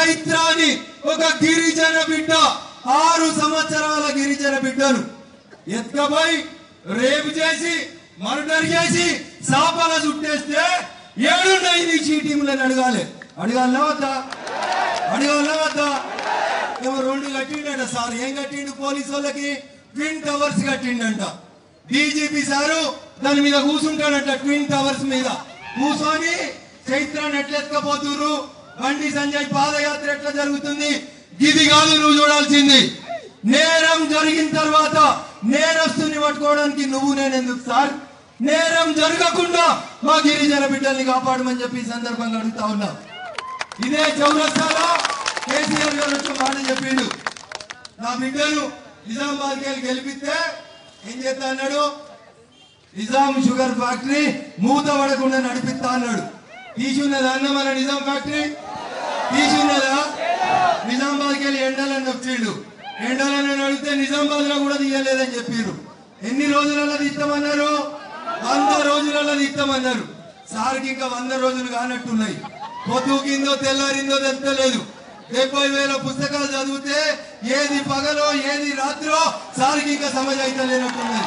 చైత్రాని ఒక గిరిజన బిడ్డ ఆరు సంవత్సరాల గిరిజన బిడ్డను ఎత్తుకపోయి రేపు చేసి మర్డర్ చేసి సాపల చుట్టేస్తే ఏడున్నాయి నీ చీటీములని అడగాలి అడగాలనా వద్దా అడగాలనా వద్దా ఏమో రెండు కట్టిండట సార్ ఏం కట్టిండు పోలీసు వాళ్ళకి ట్విన్ టవర్స్ కట్టిండంట డీజీపీ సారు దాని మీద కూర్చుంటాడంట ట్విన్ టవర్స్ మీద కూర్చొని చైత్రాన్ని ఎట్లా ఎత్తుకపోతుర్రు బండి సంజయ్ పాదయాత్ర ఎట్లా జరుగుతుంది ఇది కాదు నువ్వు చూడాల్సింది నేరం జరిగిన తర్వాత నేరస్తుని పట్టుకోవడానికి నువ్వు నేను ఎందుకు సార్ నేరం జరగకుండా మా గిరిజన బిడ్డల్ని కాపాడమని చెప్పి ఈ సందర్భంగా అడుగుతా ఉన్నా ఇదే చౌరస్తాలో కేసీఆర్ గారు వచ్చి మాట చెప్పిండు నా బిడ్డను నిజామాబాద్కి వెళ్ళి గెలిపిస్తే ఏం చేస్తా అన్నాడు నిజాం షుగర్ ఫ్యాక్టరీ మూత పడకుండా నడిపిస్తా అన్నాడు తీసున్నదా అన్న మన నిజాం ఫ్యాక్టరీ తీసున్నదా నిజామాబాద్కి వెళ్ళి ఎండాలని నొప్పిండు ఎండాలని అడిగితే నిజామాబాద్ లో కూడా తీయలేదని చెప్పారు ఎన్ని రోజులలో తీస్తామన్నారు వంద రోజులలో తీస్తామన్నారు సార్కి ఇంకా వంద రోజులు కానట్టున్నాయి పొద్దుకిందో తెల్లారిందో తెలుస్తలేదు డెబ్బై వేల పుస్తకాలు చదివితే ఏది పగలో ఏది రాత్రో సార్కి ఇంకా సమజ్ అయితే లేనట్టున్నది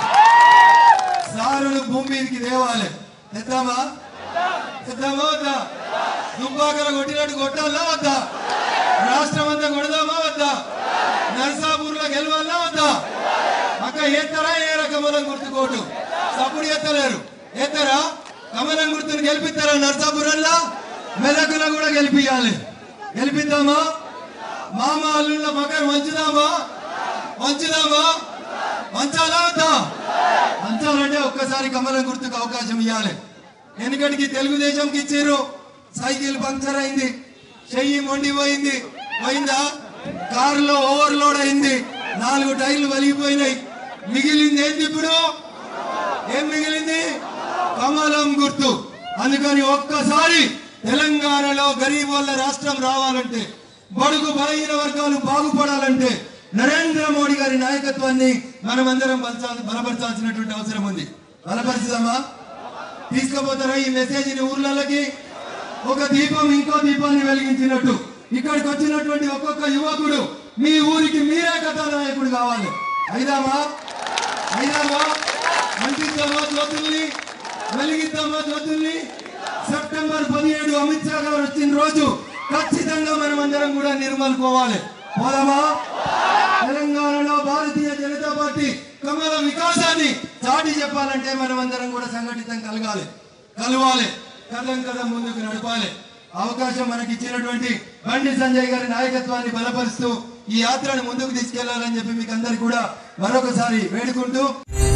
సారును భూమి మీదకి తేవాలి తెద్దామా తెద్దామా వద్దా దుబ్బాకల కొట్టినట్టు కొట్టాలా వద్దా రాష్ట్రం అంతా కొడదామా వద్దా నర్సాపూర్లో గెలవాలా వద్దా అక్క ఎత్తరా ఏ కమలం గుర్తుకోటు సప్పుడు ఎత్తలేరు ఎత్తరా కమలం గుర్తును గెలిపిస్తారా నర్సాపురంలో మెదకులో కూడా గెలిపియాలి గెలిపిద్దామా మామ అల్లుళ్ళ పక్కన వంచుదామా వంచుదామా వంచాలా వద్దా వంచాలంటే ఒక్కసారి కమలం గుర్తుకు అవకాశం ఇవ్వాలి వెనుకటికి తెలుగుదేశంకి ఇచ్చారు సైకిల్ పంక్చర్ అయింది చెయ్యి మొండిపోయింది పోయిందా కారులో ఓవర్లోడ్ అయింది నాలుగు టైర్లు వలిగిపోయినాయి మిగిలింది ఏంది ఇప్పుడు ఏం మిగిలింది కమలం గుర్తు అందుకని ఒక్కసారి తెలంగాణలో గరీబ్ వాళ్ళ రాష్ట్రం రావాలంటే బడుగు బలహీన వర్గాలు బాగుపడాలంటే నరేంద్ర మోడీ గారి నాయకత్వాన్ని మనమందరం బలచాలి బలపరచాల్సినటువంటి అవసరం ఉంది బలపరిచుదామా తీసుకుపోతారా ఈ మెసేజ్ ని ఊర్లలోకి ఒక దీపం ఇంకో దీపాన్ని వెలిగించినట్టు ఇక్కడికి వచ్చినటువంటి ఒక్కొక్క యువకుడు మీ ఊరికి మీరే కథానాయకుడు కావాలి అయిదామా అయిదామా అంటిద్దామా జ్యోతుల్ని వెలిగిద్దామా జ్యోతుల్ని సెప్టెంబర్ పదిహేడు అమిత్ షా గారు వచ్చిన రోజు ఖచ్చితంగా మనం అందరం కూడా నిర్మలుకోవాలి పోదామా తెలంగాణలో భారతీయ జనతా పార్టీ కమల వికాసాన్ని చాటి చెప్పాలంటే మనం అందరం కూడా సంఘటితం కలగాలి కలవాలి కదం కదం ముందుకు నడపాలి అవకాశం మనకి ఇచ్చినటువంటి బండి సంజయ్ గారి నాయకత్వాన్ని బలపరుస్తూ ఈ యాత్రను ముందుకు తీసుకెళ్లాలని చెప్పి మీకు అందరికి కూడా మరొకసారి వేడుకుంటూ